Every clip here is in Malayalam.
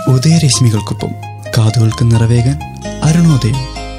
ഉദയരശ്മികൾക്കൊപ്പം കാതുകൾക്ക് നിറവേകാൻ അരുണോദയം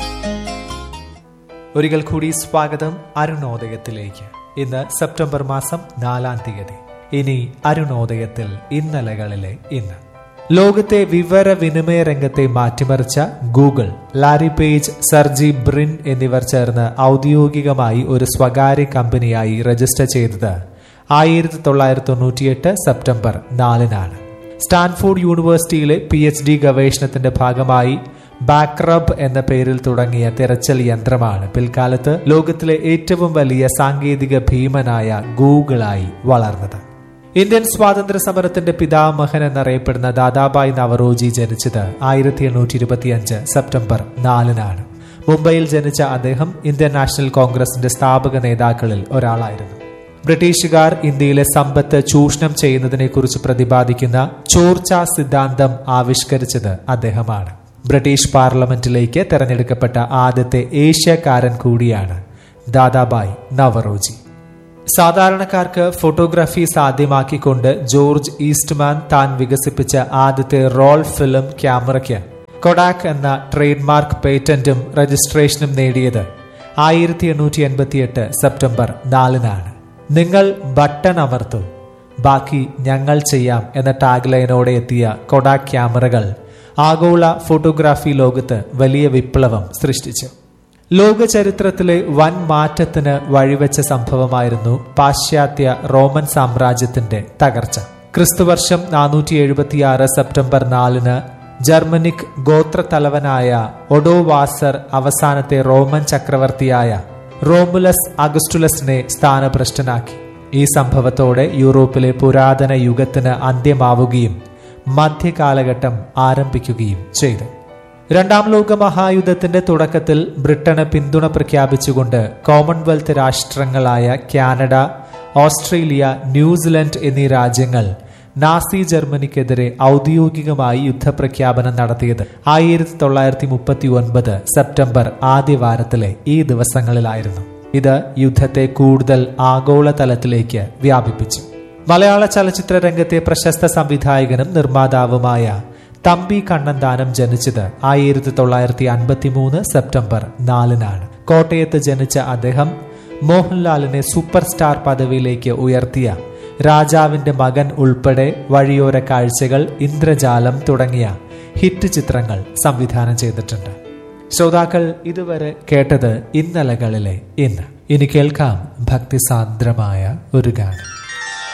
ഒരിക്കൽ കൂടി സ്വാഗതം അരുണോദയത്തിലേക്ക് ഇന്ന് സെപ്റ്റംബർ മാസം നാലാം തീയതി ഇനി അരുണോദയത്തിൽ ഇന്നലകളിലെ ഇന്ന് ലോകത്തെ വിവര വിനിമയ രംഗത്തെ മാറ്റിമറിച്ച Google Larry Page Sergey Brin എന്നിവർ ചേർന്ന് ഔദ്യോഗികമായി ഒരു സ്വകാര്യ കമ്പനിയായി രജിസ്റ്റർ ചെയ്തത് ആയിരത്തി തൊള്ളായിരത്തി തൊണ്ണൂറ്റിയെട്ട് സെപ്റ്റംബർ നാലിനാണ് സ്റ്റാൻഫോർഡ് യൂണിവേഴ്സിറ്റിയിലെ പി എച്ച് ഡി ഗവേഷണത്തിന്റെ ഭാഗമായി ബാക്രബ് എന്ന പേരിൽ തുടങ്ങിയ തിരച്ചിൽ യന്ത്രമാണ് പിൽക്കാലത്ത് ലോകത്തിലെ ഏറ്റവും വലിയ സാങ്കേതിക ഭീമനായ ഗൂഗിളായി വളർന്നത് ഇന്ത്യൻ സ്വാതന്ത്ര്യ സമരത്തിന്റെ പിതാമഹൻ എന്നറിയപ്പെടുന്ന ദാദാബായ് നവറോജി ജനിച്ചത് ആയിരത്തി എണ്ണൂറ്റി ഇരുപത്തിയഞ്ച് സെപ്റ്റംബർ നാലിനാണ് മുംബൈയിൽ ജനിച്ച അദ്ദേഹം ഇന്ത്യൻ നാഷണൽ കോൺഗ്രസിന്റെ സ്ഥാപക നേതാക്കളിൽ ഒരാളായിരുന്നു ബ്രിട്ടീഷുകാർ ഇന്ത്യയിലെ സമ്പത്ത് ചൂഷണം ചെയ്യുന്നതിനെക്കുറിച്ച് പ്രതിപാദിക്കുന്ന ചോർച്ച സിദ്ധാന്തം ആവിഷ്കരിച്ചത് അദ്ദേഹമാണ് ബ്രിട്ടീഷ് പാർലമെന്റിലേക്ക് തെരഞ്ഞെടുക്കപ്പെട്ട ആദ്യത്തെ ഏഷ്യക്കാരൻ കൂടിയാണ് ദാദാബായ് നവറോജി സാധാരണക്കാർക്ക് ഫോട്ടോഗ്രാഫി സാധ്യമാക്കിക്കൊണ്ട് ജോർജ് ഈസ്റ്റ്മാൻ താൻ വികസിപ്പിച്ച ആദ്യത്തെ റോൾ ഫിലിം ക്യാമറയ്ക്ക് കൊഡാക് എന്ന ട്രേഡ്മാർക്ക് പേറ്റന്റും രജിസ്ട്രേഷനും നേടിയത് ആയിരത്തി എണ്ണൂറ്റി എൺപത്തിയെട്ട് സെപ്റ്റംബർ നാലിനാണ് നിങ്ങൾ ബട്ടൺ അമർത്തു ബാക്കി ഞങ്ങൾ ചെയ്യാം എന്ന ടാഗ് ലൈനോടെ എത്തിയ കൊഡാക് ക്യാമറകൾ ആഗോള ഫോട്ടോഗ്രാഫി ലോകത്ത് വലിയ വിപ്ലവം സൃഷ്ടിച്ചു ലോക ചരിത്രത്തിലെ വൻ മാറ്റത്തിന് വഴിവെച്ച സംഭവമായിരുന്നു പാശ്ചാത്യ റോമൻ സാമ്രാജ്യത്തിന്റെ തകർച്ച ക്രിസ്തുവർഷം നാനൂറ്റി എഴുപത്തിയാറ് സെപ്റ്റംബർ നാലിന് ജർമ്മനിക് ഗോത്രത്തലവനായ ഒഡോവാസർ അവസാനത്തെ റോമൻ ചക്രവർത്തിയായ റോമുലസ് അഗസ്റ്റുലസിനെ സ്ഥാനഭ്രഷ്ടനാക്കി ഈ സംഭവത്തോടെ യൂറോപ്പിലെ പുരാതന യുഗത്തിന് അന്ത്യമാവുകയും മധ്യകാലഘട്ടം ആരംഭിക്കുകയും ചെയ്തു രണ്ടാം ലോക മഹായുദ്ധത്തിന്റെ തുടക്കത്തിൽ ബ്രിട്ടന് പിന്തുണ പ്രഖ്യാപിച്ചുകൊണ്ട് കോമൺവെൽത്ത് രാഷ്ട്രങ്ങളായ കാനഡ ഓസ്ട്രേലിയ ന്യൂസിലൻഡ് എന്നീ രാജ്യങ്ങൾ നാസി ജർമ്മനിക്കെതിരെ ഔദ്യോഗികമായി യുദ്ധപ്രഖ്യാപനം നടത്തിയത് ആയിരത്തി തൊള്ളായിരത്തി മുപ്പത്തി ഒൻപത് സെപ്റ്റംബർ ആദ്യവാരത്തിലെ ഈ ദിവസങ്ങളിലായിരുന്നു ഇത് യുദ്ധത്തെ കൂടുതൽ ആഗോളതലത്തിലേക്ക് വ്യാപിപ്പിച്ചു മലയാള ചലച്ചിത്ര രംഗത്തെ പ്രശസ്ത സംവിധായകനും നിർമ്മാതാവുമായ തമ്പി കണ്ണന്താനം ജനിച്ചത് ആയിരത്തി തൊള്ളായിരത്തി അൻപത്തി മൂന്ന് സെപ്റ്റംബർ നാലിനാണ് കോട്ടയത്ത് ജനിച്ച അദ്ദേഹം മോഹൻലാലിനെ സൂപ്പർ സ്റ്റാർ പദവിയിലേക്ക് ഉയർത്തിയ രാജാവിന്റെ മകൻ ഉൾപ്പെടെ വഴിയോര കാഴ്ചകൾ ഇന്ദ്രജാലം തുടങ്ങിയ ഹിറ്റ് ചിത്രങ്ങൾ സംവിധാനം ചെയ്തിട്ടുണ്ട് ശ്രോതാക്കൾ ഇതുവരെ കേട്ടത് ഇന്നലകളിലെ ഇന്ന് ഇനി കേൾക്കാം ഭക്തിസാന്ദ്രമായ ഒരു ഗാനം